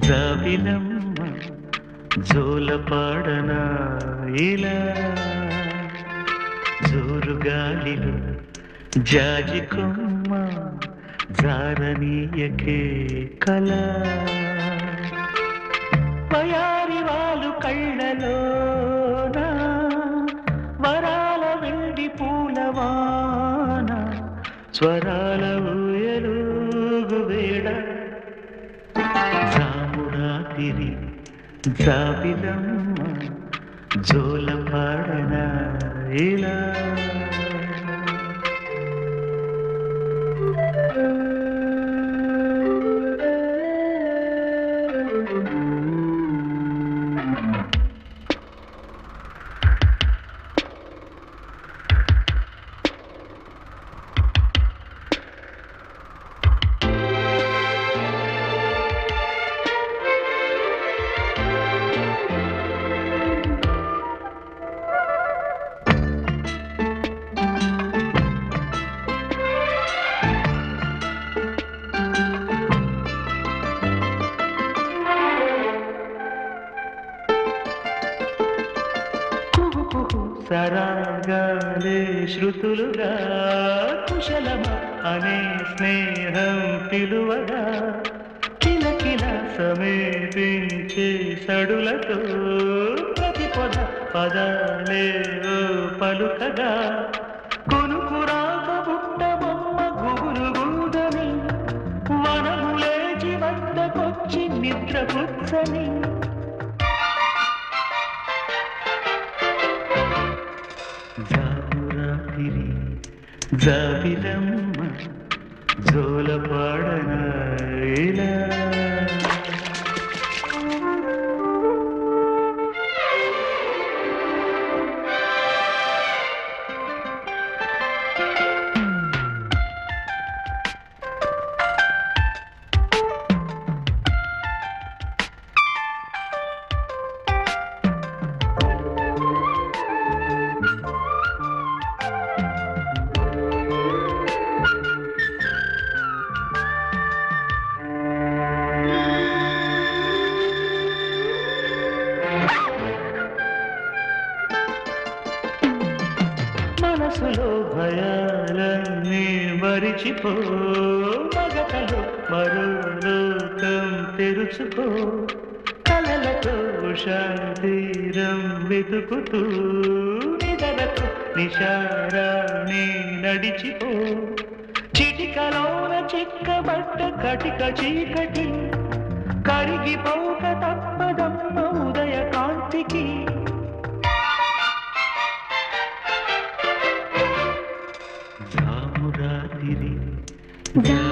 జాబిలమ్మ జోలపాడన ఇలా జోరుగాలిలో జాజి కొమ్మ జారనీయకే కళ పయారి వాళ్ళు కళ్ళలోన వరాల వెండి పూలవాన స్వరాల ఊయలుగు వేడ జామురాతిరి జాబిలమ్మ జోల పాడన ఇలా కుహు కుహు సరాగాలే శృతులుగా కుశలమ అనే స్నేహం పిలువగా కిలకిల సమీపించే సడులతో ప్రతి పొద పదాలే ఓ పలుకగా కొనుకురాక బుట్ట బొమ్మ గుబులు గుందని వనములేచి వద్దకొచ్చి నిద్ర పుచ్చని జామురాతిరి జాబిలమ్మ జోలపాడన ఇలా మనసులో భయాలన్నీ మరిచిపో మగతలో మరో లోకం తెరుచుకో కలలతో శాంతిరం వెతుకుతూ నిదలతో నిశారాన్ని నడిచిపో చిటికలోన చిక్కబట్ట కటిక చీకటి కరిగిపోక తప్పదమ్మ ఉదయ కాంతికి జామురాతిరి జా